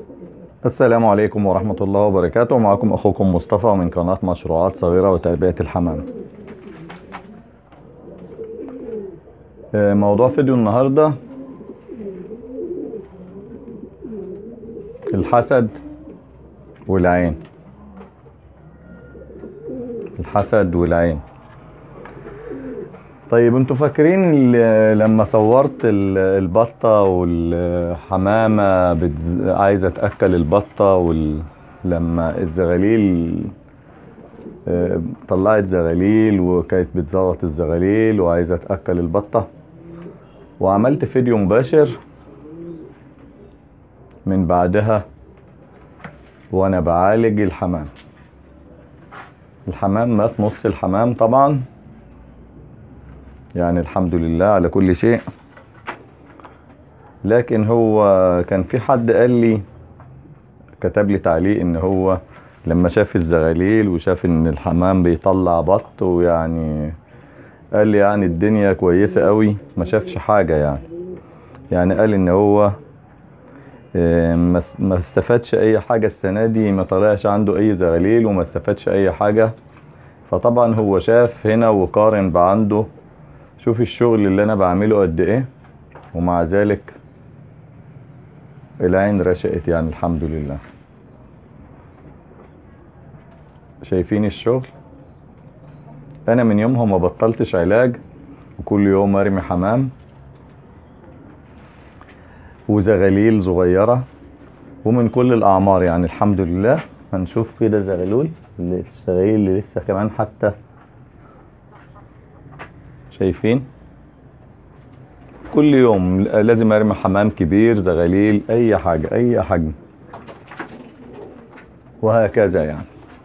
السلام عليكم ورحمة الله وبركاته معكم أخوكم مصطفى من قناة مشروعات صغيرة وتربية الحمام آه، موضوع فيديو النهاردة الحسد والعين الحسد والعين طيب انتوا فاكرين ال- لما صورت ال- البطة والحمامة بتز... عايزة تأكل البطة وال... لما الزغاليل آه، طلعت زغاليل وكانت بتزغط الزغاليل وعايزة تأكل البطة وعملت فيديو مباشر من بعدها وانا بعالج الحمام الحمام مات نص الحمام طبعا يعني الحمد لله على كل شيء لكن هو كان في حد قال لي كتب لي تعليق ان هو لما شاف الزغاليل وشاف ان الحمام بيطلع بط ويعني قال لي يعني الدنيا كويسة قوي ما شافش حاجة يعني يعني قال ان هو آه، ما اس- ما استفادش اي حاجة السنة دي ما طلعش عنده اي زغاليل وما استفادش اي حاجة فطبعا هو شاف هنا وقارن بعنده شوف الشغل اللي انا بعمله قد ايه ومع ذلك العين رشقت يعني الحمد لله شايفين الشغل انا من يومها ما بطلتش علاج وكل يوم ارمي حمام وزغاليل صغيرة ومن كل الاعمار يعني الحمد لله هنشوف كده زغلول اللي- الزغاليل اللي لسه كمان حتى شايفين كل يوم لازم ارمي حمام كبير زغاليل اي حاجة اي حجم وهكذا يعني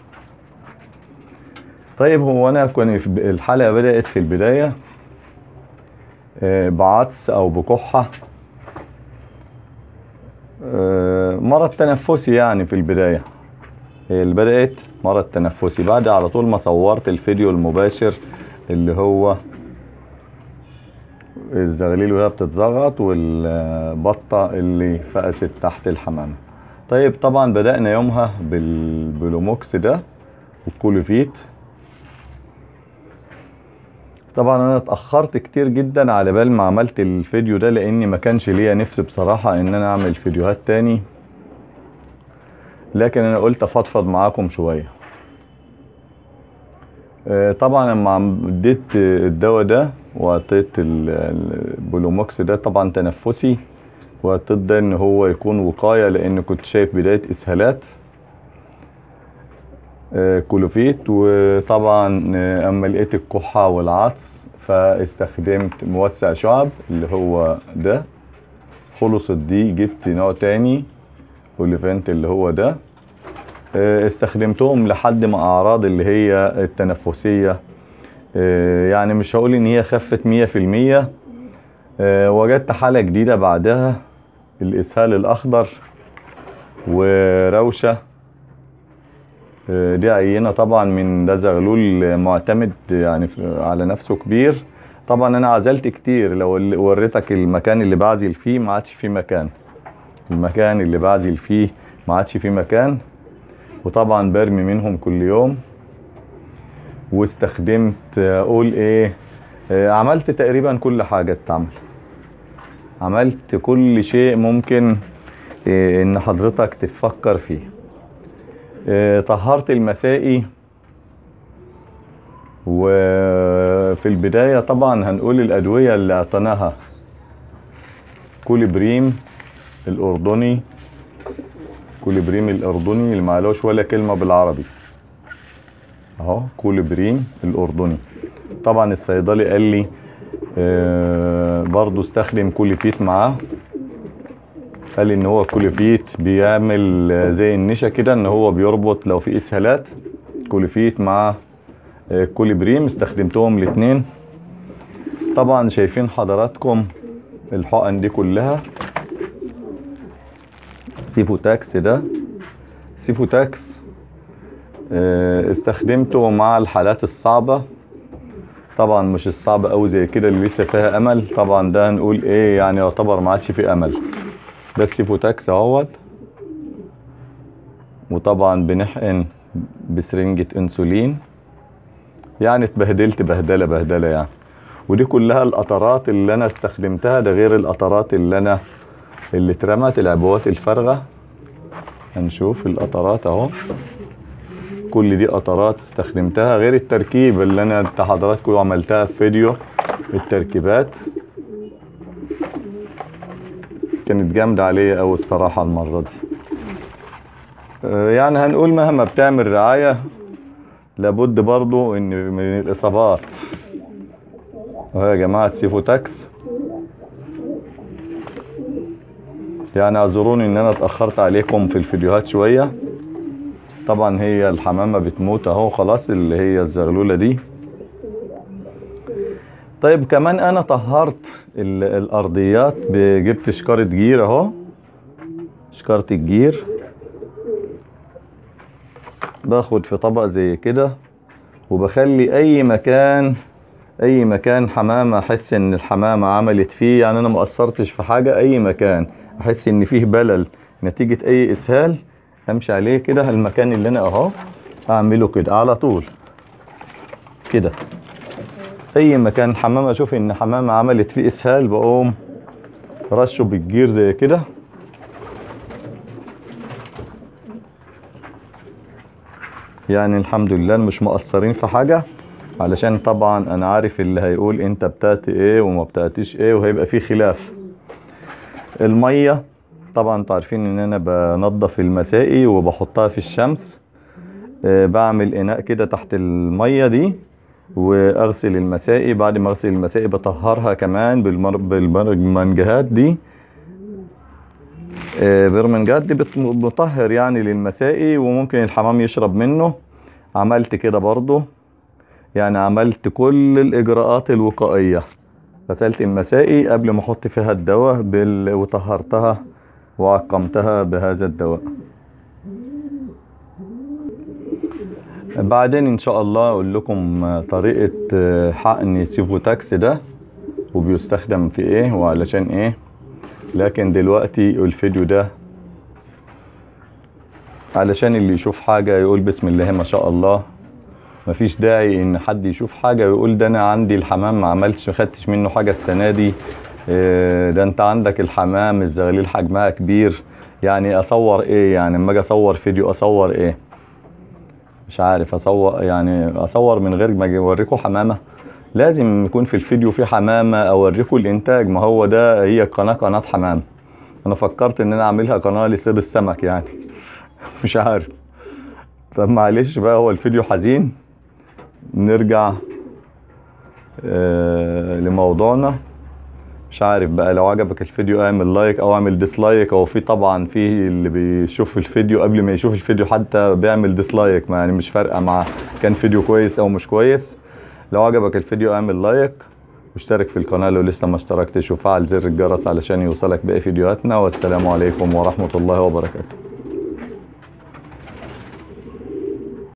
طيب هو انا كان في الحلقة بدأت في البداية آه، بعطس او بكحة آه، مرض تنفسي يعني في البداية هي اللي بدأت مرض تنفسي بعد على طول ما صورت الفيديو المباشر اللي هو الزغاليل وهي بتتزغط والبطة اللي فقست تحت الحمام طيب طبعا بدأنا يومها بالبلوموكس ده والكولوفيت طبعا انا اتأخرت كتير جدا على بال ما عملت الفيديو ده لاني ما كانش ليا نفس بصراحة ان انا اعمل فيديوهات تاني لكن انا قلت افضفض معاكم شوية آه، طبعا لما عم- اديت الدواء ده وعطيت ال- البلوموكس ده طبعا تنفسي وعطيت ده ان هو يكون وقاية لان كنت شايف بداية اسهالات آه، كولوفيت وطبعا آه، اما لقيت الكحة والعطس فاستخدمت موسع شعب اللي هو ده خلصت دي جبت نوع تاني اوليفنت اللي هو ده آه، استخدمتهم لحد ما اعراض اللي هي التنفسية آه، يعني مش هقول ان هي خفت مية في المية آه، وجدت حالة جديدة بعدها الاسهال الاخضر وروشة آه، دي عينة طبعا من ده زغلول معتمد يعني في- على نفسه كبير طبعا انا عزلت كتير لو اللي وريتك المكان اللي بعزل فيه ما عادش فيه مكان المكان اللي بعزل فيه ما عادش فيه مكان وطبعا برمي منهم كل يوم واستخدمت آه، اقول ايه آه، عملت تقريبا كل حاجة تتعمل عملت كل شيء ممكن آه، ان حضرتك تفكر فيه آه، طهرت المسائي وفي البداية طبعا هنقول الأدوية اللي اعطيناها كوليبريم الأردني كوليبريم الأردني اللي معلوش ولا كلمة بالعربي اهو كوليبريم الأردني طبعا الصيدلي قال لي آه، برضو استخدم كوليفيت معاه قال لي ان هو كوليفيت بيعمل آه، زي النشا كده ان هو بيربط لو في اسهالات كوليفيت مع آه، كوليبريم استخدمتهم الاتنين طبعا شايفين حضراتكم الحقن دي كلها سيفوتاكس ده سيفوتاكس آه، استخدمته مع الحالات الصعبة طبعا مش الصعبة قوي زي كده اللي لسه فيها امل طبعا ده هنقول ايه يعني يعتبر ما عادش فيه امل ده السيفوتاكس اهوت وطبعا بنحقن بسرنجة انسولين يعني اتبهدلت بهدلة بهدلة يعني ودي كلها القطرات اللي انا استخدمتها ده غير القطرات اللي انا اللي اترمت العبوات الفارغة هنشوف القطرات اهو كل دي قطرات استخدمتها غير التركيب اللي انا انت حضراتكم عملتها في فيديو التركيبات كانت جامدة عليا أوي الصراحة المرة دي آه، يعني هنقول مهما بتعمل رعاية لابد برضو ان من الاصابات اهو يا جماعة سيفو تاكس يعني اعذروني ان انا اتأخرت عليكم في الفيديوهات شوية طبعا هي الحمامة بتموت اهو خلاص اللي هي الزغلولة دي طيب كمان انا طهرت ال- الارضيات جبت شكارة جير اهو شكارة الجير باخد في طبق زي كده وبخلي اي مكان اي مكان حمامة احس ان الحمامة عملت فيه يعني انا مقصرتش في حاجة اي مكان احس ان فيه بلل نتيجة اي اسهال امشي عليه كده المكان اللي انا اهو اعمله كده على طول كده اي مكان حمامة اشوف ان حمامة عملت فيه اسهال بقوم رشه بالجير زي كده يعني الحمد لله مش مقصرين في حاجة علشان طبعا انا عارف اللي هيقول انت بتاتي ايه وما بتاتيش ايه وهيبقى فيه خلاف المية طبعا انتوا عارفين ان انا بنضف المسائي وبحطها في الشمس آه، بعمل اناء كده تحت المية دي واغسل المسائي بعد ما اغسل المسائي بطهرها كمان بالمر... بالمنجهات دي آه، برمنجات دي بت- بطهر يعني للمسائي وممكن الحمام يشرب منه عملت كده برضو يعني عملت كل الاجراءات الوقائية غسلت المسائي قبل ما احط فيها الدواء بال... وطهرتها وعقمتها بهذا الدواء بعدين ان شاء الله اقول لكم طريقة آه، حقن سيفوتاكس ده وبيستخدم في ايه وعلشان ايه لكن دلوقتي الفيديو ده علشان اللي يشوف حاجة يقول بسم الله ما شاء الله مفيش داعي ان حد يشوف حاجة ويقول ده انا عندي الحمام ما عملتش ما خدتش منه حاجة السنة دي إيه، ده انت عندك الحمام الزغاليل حجمها كبير يعني اصور ايه يعني اما اجي اصور فيديو اصور ايه مش عارف اصور يعني اصور من غير ما أجي اوريكم حمامة لازم يكون في الفيديو في حمامة اوريكم الانتاج ما هو ده هي قناة قناة حمام انا فكرت ان انا اعملها قناة لصيد السمك يعني مش عارف طب معلش بقى هو الفيديو حزين نرجع آه لموضوعنا مش عارف بقى لو عجبك الفيديو اعمل لايك او اعمل ديسلايك او في طبعا في اللي بيشوف الفيديو قبل ما يشوف الفيديو حتى بيعمل ديسلايك ما يعني مش فارقه مع كان فيديو كويس او مش كويس لو عجبك الفيديو اعمل لايك واشترك في القناه لو لسه ما اشتركتش وفعل زر الجرس علشان يوصلك باقي فيديوهاتنا والسلام عليكم ورحمه الله وبركاته